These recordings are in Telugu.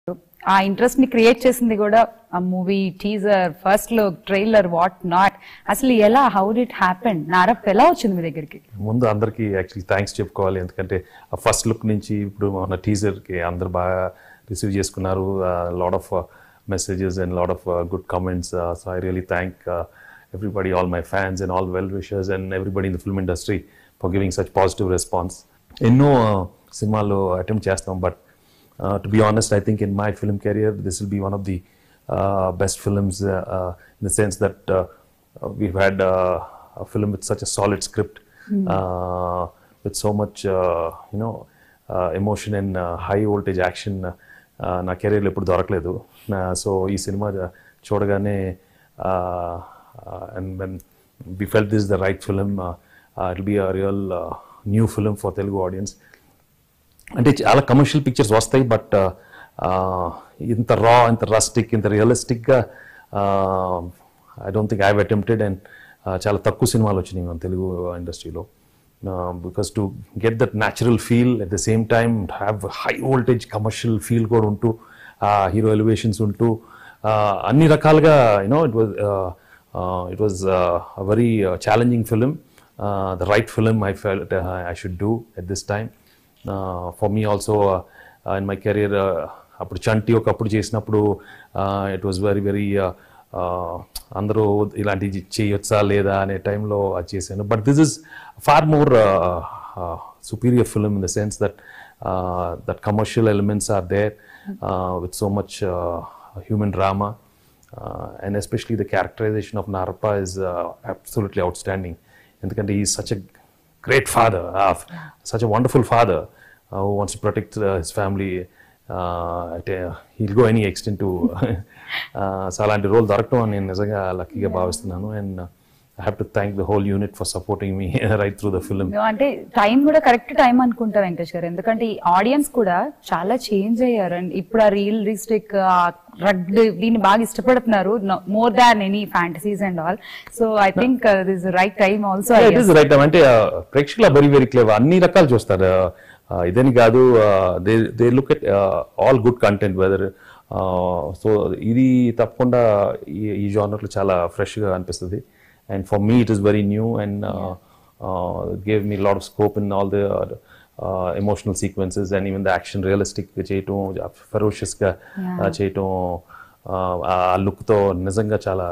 ఆ ఇంట్రెస్ట్ ని క్రియేట్ చేసింది కూడా ఆ movie teaser first look trailer what not అసలు ఎలా హౌ డిట్ హ్యాపెన్ నారప్ ఎలా వచ్చింది మీ దగ్గరికి ముందు అందరికీ యాక్చువల్లీ థ్యాంక్స్ చెప్పుకోవాలి ఎందుకంటే ఆ ఫస్ట్ లుక్ నుంచి ఇప్పుడు మన టీజర్కి అందరు బాగా రిసీవ్ చేసుకున్నారు lot of messages and lot of good comments so I really thank everybody all my fans and all well wishers and everybody in the film industry for giving such positive response ఎన్నో సినిమాలు అటెంప్ట్ చేస్తాం but to be honest I think in my film career this will be one of the best films in the sense that we've had uh, a film with such a solid script, uh, with so much, uh, you know, uh, emotion and uh, high voltage action. Uh, నా కెరీర్లో ఎప్పుడు దొరకలేదు సో ఈ సినిమా చూడగానే and when we felt this the right film it be a real new film for Telugu audience అంటే చాలా కమర్షియల్ పిక్చర్స్ వస్తాయి బట్ ఇంత రా ఇంత రస్టిక్ ఇంత రియలిస్టిక్గా I don't think I have attempted and చాలా తక్కువ సినిమాలు వచ్చినాయి మన తెలుగు ఇండస్ట్రీలో because to get that natural feel at the same time have high voltage commercial feel కూడా ఉంటూ హీరో ఎలివేషన్స్ ఉంటూ uh, అన్ని రకాలుగా you know it was it was a very challenging film the right film I felt I should do at this time for me also in my career అప్పుడు చంటి ఒకప్పుడు చేసినప్పుడు ఇట్ వాజ్ వెరీ వెరీ అందరూ ఇలాంటివి చేయొచ్చా లేదా అనే టైంలో అది చేశాను but this is far more superior film in the sense that that commercial elements are there with so much human drama and especially the characterization of Narappa is absolutely outstanding ఎందుకంటే ఈ such a great father, uh, such a wonderful father uh, who wants to protect uh, his family. Uh, at, uh, he'll go any extent to uh, so అలాంటి రోల్ దొరకటం నేను నిజంగా లక్కీగా భావిస్తున్నాను and I have to thank the whole unit for supporting me right through the film అంటే టైం కూడా కరెక్ట్ టైం అనుకుంటా వెంకటేష్ గారు ఎందుకంటే ఈ ఆడియన్స్ కూడా చాలా చేంజ్ అయ్యారు అండ్ ఇప్పుడు ఆ రియలిస్టిక్ రగ్డ్ దీన్ని బాగా ఇష్టపడుతున్నారు more than any fantasies and all so I think this right time also it is right అంటే uh, ప్రేక్షకులు వెరీ వెరీ క్లేవర్ అన్ని రకాలు చూస్తారు Uh, ఇదని కాదు they they look at all good content whether so ఇది తప్పకుండా ఈ ఈ జానర్లో చాలా ఫ్రెష్గా అనిపిస్తుంది and for me it is very new and gave me lot of scope in all the emotional sequences and even the action realistic చేయటం ఫెరోషియస్గా చేయటం uh, ఆ లుక్తో నిజంగా చాలా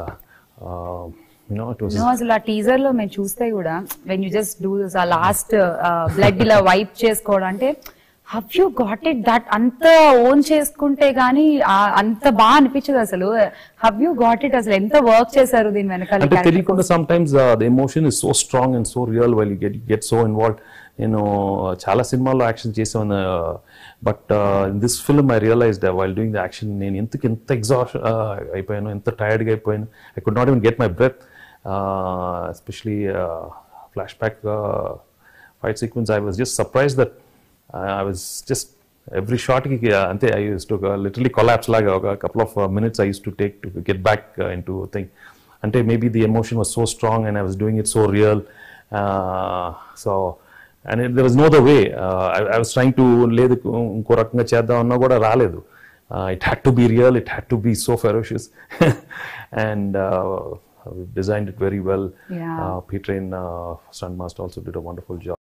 యూనో ఇట్ వాస్ నో అసలు ఆ టీజర్ లో మేము చూస్తే కూడా when you just do this ఆ లాస్ట్ బ్లడ్ ఇలా వైప్ చేసుకోవడం అంటే have you got it that అంత ఓన్ చేసుకుంటే గానీ ఆ అంత బాగా అనిపించదు అసలు హవ్ యూ గాట్ ఇట్ అసలు ఎంత వర్క్ చేశారు దీని వెనకాల అంటే తెలియకుండా some times the emotion is so strong and so real while get get so involve నేను చాలా సినిమాల్లో యాక్షన్ చేసాను but this film I realized while doing the action నేను ఎందుకు ఎంత ఎగ్జాస్ట్ అయిపోయాను ఎంత టైర్డ్గా అయిపోయాను I could not even get my breath especially flashback fight sequence I was just surprise that I was just every షార్ట్కి అంతే I use to literally collapse లాగా ఒక couple of minutes I use to take to get back in to thing అంటే maybe the emotion was so strong and I was doing it so real so and there was no the way I was trying to లేదు ఇంకో రకంగా చేద్దామన్నా కూడా రాలేదు it had to be real it had to be so ferocious and designed it very well. Yeah. Uh, Peter in uh, Stunt Master also did a wonderful job.